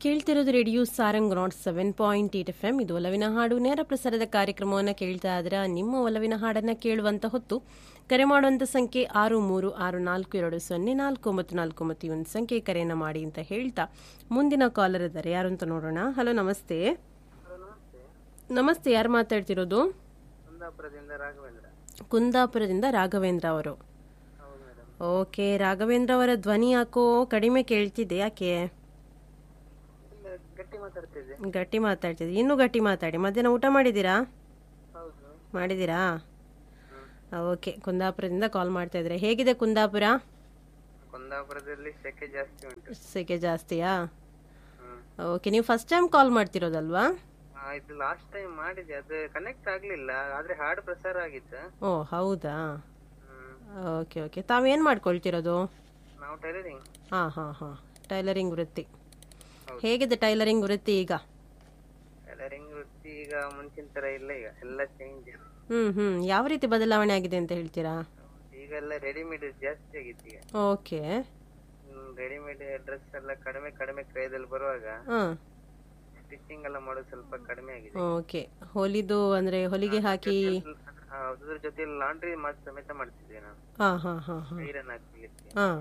ಕೇಳ್ತಿರೋದು radio Sarang nought seven point eight F M ಇದು ಒಲವಿನ ಹಾಡು ನೇರ ಪ್ರಸಾರದ ಕಾರ್ಯಕ್ರಮವನ್ನು ಕೇಳ್ತಾ ಇದ್ರೆ ನಿಮ್ಮ ಒಲವಿನ ಹಾಡನ್ನ ಕೇಳುವಂತ ಹೊತ್ತು ಕರೆ ಮಾಡುವಂತ ಸಂಖ್ಯೆ ಆರು ಮೂರು ಆರು ನಾಲ್ಕು ಎರಡು ಸೊನ್ನೆ ನಾಲ್ಕು ಒಂಬತ್ತು ನಾಲ್ಕು ಒಂಬತ್ತು ಈ ಒಂದು ಸಂಖ್ಯೆ ಕರೆಯನ್ನ ಮಾಡಿ ಅಂತ ಹೇಳ್ತಾ ಮುಂದಿನ ಕಾಲರ್ ಇದ್ದಾರೆ ಯಾರು ಅಂತ ನೋಡೋಣ ಹಲೋ ನಮಸ್ತೆ ನಮಸ್ತೆ ಯಾರು ಮಾತಾಡ್ತಿರೋದು ಕುಂದಾಪುರದಿಂದ ರಾಘವೇಂದ್ರ ಕುಂದಾಪುರದಿಂದ ರಾಘವೇಂದ್ರ ಅವರು ಹೌದು ಮೇಡಮ್ ಓಕೆ ರಾಘವೇಂದ್ರ ಅವರ ಧ್ವನಿ ಯಾಕೋ ಕಡಿಮೆ ಕೇಳ್ತಿದೆ ಯಾಕೆ ಇಲ್ಲ ಗಟ್ಟಿ ಮಾತಾಡ್ತಿದ್ದೆ ಗಟ್ಟಿ ಮಾತಾಡ್ತಿದ್ದೆ ಇನ್ನೂ ಗಟ್ಟಿ ಮಾತಾಡಿ ಮಧ್ಯಾಹ್ನ ಊಟ ಮಾಡಿದ್ದೀರಾ ಹೌದು ಮಾಡಿದ್ದೀರಾ ಓಕೆ ಕುಂದಾಪುರದಿಂದ ಕಾಲ್ ಮಾಡ್ತಾ ಇದ್ರೆ ಹೇಗಿದೆ ಕುಂದಾಪುರ ಕುಂದಾಪುರದಲ್ಲಿ ಸೆಕೆ ಜಾಸ್ತಿ ಉಂಟು ಸೆಕೆ ಜಾಸ್ತಿಯಾ ಹ್ಮ್ ಓಕೆ ನೀವು ಫಸ್ಟ್ ಟೈಮ್ ಕಾಲ್ ಮಾಡ್ತಿರೋದಲ್ವಾ ಆ, ಇದು ಲಾಸ್ಟ್ ಟೈಮ್ ಮಾಡಿದೆ ಅದು ಕನೆಕ್ಟ್ ಆಗ್ಲಿಲ್ಲ ಆದ್ರೆ ಹಾಡು ಪ್ರಸಾರ ಆಗಿತ್ತು ಓ ಹೌದಾ ಹ್ಮ್ ಓಕೆ ಓಕೆ ತಾವೇನು ಮಾಡ್ಕೊಳ್ತಿರೋದು ನಾವು ಟೈಲರಿಂಗ್ ಹಾಂ ಹಾಂ ಹಾಂ ಟೈಲರಿಂಗ್ ವೃತ್ತಿ ಹೌದು. ಹೇಗಿದೆ ಟೈಲರಿಂಗ್ ವೃತ್ತಿ ಈಗ ಟೈಲರಿಂಗ್ ವೃತ್ತಿ ಈಗ ಮುಂಚಿನ ತರ ಇಲ್ಲ ಈಗ ಎಲ್ಲ ಚೇಂಜ್ ಹ್ಞೂ ಹ್ಞೂ ಯಾವ ರೀತಿ ಬದಲಾವಣೆ ಆಗಿದೆ ಅಂತ ಹೇಳ್ತೀರಾ ಈಗ ಎಲ್ಲ ರೆಡಿಮೇಡ್ ಜಾಸ್ತಿ ಆಗಿತ್ತು ಈಗ ಓಕೆ ರೆಡಿಮೇಡ್ ಡ್ರೆಸ್ ಎಲ್ಲ ಕಡಿಮೆ ಕಡಿಮೆ ಕ್ರಯದಲ್ಲಿ ಬರುವಾಗ ಹಾಂ ಸ್ಟಿಚಿಂಗ್ ಎಲ್ಲ ಮಾಡೋದು ಸ್ವಲ್ಪ ಕಡಿಮೆ ಆಗಿದೆ ಓಕೆ ಹೊಲಿದು ಅಂದರೆ ಹೊಲಿಗೆ ಹಾಕಿ ಆ, ಅದ್ರ ಜೊತೆ ಲಾಂಡ್ರಿ ಸಮೇತ ಮಾಡ್ತಿದ್ದೆ ನಾನು ಹಾಂ ಹಾಂ ಹಾಂ ಹಾಂ ಐರನ್ ಹಾಕ್ಲಿಕ್ಕೆ ಹಾಂ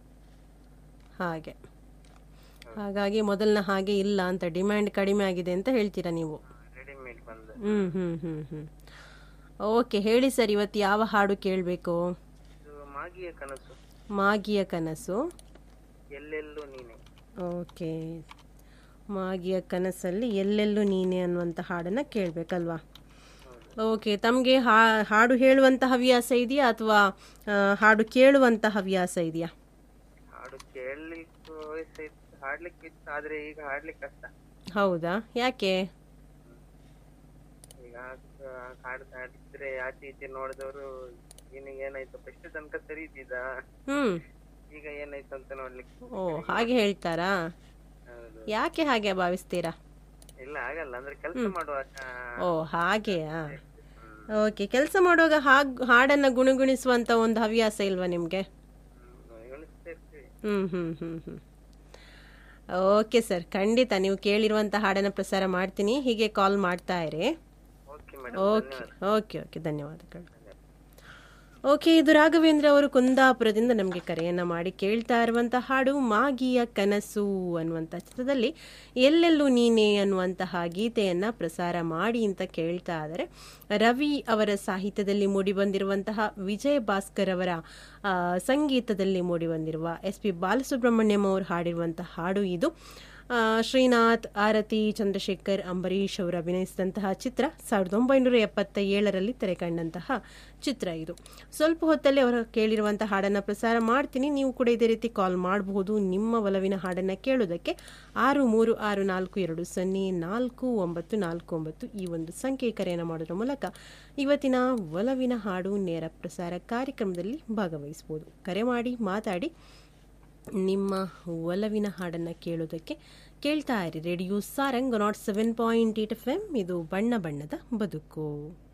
ಹಾಗೆ ಹಾಗಾಗಿ ಮೊದಲಿನ ಹಾಗೆ ಇಲ್ಲ ಅಂತ ಡಿಮ್ಯಾಂಡ್ ಕಡಿಮೆ ಆಗಿದೆ ಅಂತ ಹೇಳ್ತೀರಾ ನೀವು ರೆಡಿಮೇಡ್ ಬಂದು ಹ್ಮ್ ಹ್ಮ್ ಹ್ಮ್ ಹ್ಮ್ ಓಕೆ ಹೇಳಿ ಸರ್ ಇವತ್ತು ಯಾವ ಹಾಡು ಕೇಳಬೇಕು ಇದು ಮಾಗಿಯ ಕನಸು ಮಾಗಿಯ ಕನಸು ಎಲ್ಲೆಲ್ಲೂ ನೀನೆ ಓಕೆ ಮಾಗಿಯ ಕನಸಲ್ಲಿ ಎಲ್ಲೆಲ್ಲೂ ನೀನೆ ಅನ್ನುವಂಥ ಹಾಡನ್ನು ಕೇಳಬೇಕಲ್ವಾ ಓಕೆ ತಮಗೆ ಹಾಡು ಹೇಳುವಂಥ ಹವ್ಯಾಸ ಇದೆಯಾ ಅಥವಾ ಆ, ಹಾಡು ಕೇಳುವಂಥ ಹವ್ಯಾಸ ಇದೆಯಾ ಹಾಡು ಕೇಳಲಿಕ್ಕೆ ವಯಸ್ಸಾಯ್ತು ಹಾಡ್ಲಿಕ್ಕೆ ಇತ್ತು ಆದ್ರೆ ಈಗ ಹಾಡ್ಲಿಕ್ಕೆ ಕಷ್ಟ ಹೌದಾ ಯಾಕೆ ಈಗ ಆ ಹಾಡು ಹಾಡಿದ್ರೆ ಆಚೆ ಈಚೆ ನೋಡಿದವರು ನಿನಗೆ ಏನಾಯ್ತು ಫಸ್ಟ್ ತನಕ ಸರಿ ಇದ್ದಿದ್ದ ಹ್ಮ್ ಈಗ ಏನಾಯ್ತು ಅಂತ ನೋಡ್ಲಿಕ್ಕೆ ಓ ಹಾಗೆ ಹೇಳ್ತಾರಾ ಹೌದು ಯಾಕೆ ಹಾಗೆ ಭಾವಿಸ್ತೀರಾ ಇಲ್ಲ ಆಗಲ್ಲ ಅಂದ್ರೆ ಕೆಲಸ ಮಾಡುವಾಗ ಓ ಹಾಗೆಯಾ ಓಕೆ ಕೆಲಸ ಮಾಡುವಾಗ ಹಾಗ್ ಹಾಡನ್ನ ಗುಣಗುಣಿಸುವಂತ ಒಂದು ಹವ್ಯಾಸ ಇಲ್ವಾ ನಿಮ್ಗೆ ಎಣಿಸ್ತಾ ಇರ್ತೀವಿ ಹ್ಮ್ ಹ್ಮ್ ಹ್ಮ್ ಹ್ಮ್ ಓಕೆ ಸರ್ ಖಂಡಿತ ನೀವು ಕೇಳಿರುವಂತ ಹಾಡನ್ನ ಪ್ರಸಾರ ಮಾಡ್ತೀನಿ ಹೀಗೆ ಕಾಲ್ ಮಾಡ್ತಾ ಇರಿ okay madam okay okay okay ಧನ್ಯವಾದಗಳು ಓಕೆ ಇದು ರಾಘವೇಂದ್ರ ಅವರು ಕುಂದಾಪುರದಿಂದ ನಮಗೆ ಕರೆಯನ್ನ ಮಾಡಿ ಕೇಳ್ತಾ ಇರುವಂತಹ ಹಾಡು ಮಾಗಿಯ ಕನಸು ಅನ್ನುವಂಥ ಚಿತ್ರದಲ್ಲಿ ಎಲ್ಲೆಲ್ಲೂ ನೀನೆ ಅನ್ನುವಂತಹ ಗೀತೆಯನ್ನ ಪ್ರಸಾರ ಮಾಡಿ ಅಂತ ಕೇಳ್ತಾ ಇದ್ದಾರೆ ರವಿ ಅವರ ಸಾಹಿತ್ಯದಲ್ಲಿ ಮೂಡಿಬಂದಿರುವಂತಹ ವಿಜಯ ಭಾಸ್ಕರ್ ಅವರ ಆ, ಸಂಗೀತದಲ್ಲಿ ಮೂಡಿಬಂದಿರುವ ಎಸ್ ಪಿ ಬಾಲಸುಬ್ರಹ್ಮಣ್ಯಂ ಅವರು ಹಾಡಿರುವಂತಹ ಹಾಡು ಇದು ಆ, ಶ್ರೀನಾಥ್ ಆರತಿ ಚಂದ್ರಶೇಖರ್ ಅಂಬರೀಷ್ ಅವರು ಅಭಿನಯಿಸಿದಂತಹ ಚಿತ್ರ ಸಾವಿರದ ಒಂಬೈನೂರ ಎಪ್ಪತ್ತ ಏಳರಲ್ಲಿ ತೆರೆಕಂಡಂತಹ ಚಿತ್ರ ಇದು ಸ್ವಲ್ಪ ಹೊತ್ತಲ್ಲಿ ಅವರು ಕೇಳಿರುವಂತಹ ಹಾಡನ್ನು ಪ್ರಸಾರ ಮಾಡ್ತೀನಿ ನೀವು ಕೂಡ ಇದೇ ರೀತಿ ಕಾಲ್ ಮಾಡಬಹುದು ನಿಮ್ಮ ಒಲವಿನ ಹಾಡನ್ನು ಕೇಳೋದಕ್ಕೆ ಆರು ಮೂರು ಆರು ನಾಲ್ಕು ಎರಡು ಸೊನ್ನೆ ನಾಲ್ಕು ಒಂಬತ್ತು ನಾಲ್ಕು ಒಂಬತ್ತು ಈ ಒಂದು ಸಂಖ್ಯೆ ಕರೆಯನ್ನು ಮಾಡೋದ್ರ ಮೂಲಕ ಇವತ್ತಿನ ಒಲವಿನ ಹಾಡು ನೇರ ಪ್ರಸಾರ ಕಾರ್ಯಕ್ರಮದಲ್ಲಿ ಭಾಗವಹಿಸಬಹುದು ಕರೆ ಮಾಡಿ ಮಾತಾಡಿ ನಿಮ್ಮ ಒಲವಿನ ಹಾಡನ್ನು ಕೇಳೋದಕ್ಕೆ ಕೇಳ್ತಾ ಇರಿ radio Sarang nought seven point eight F M ಇದು ಬಣ್ಣ ಬಣ್ಣದ ಬದುಕು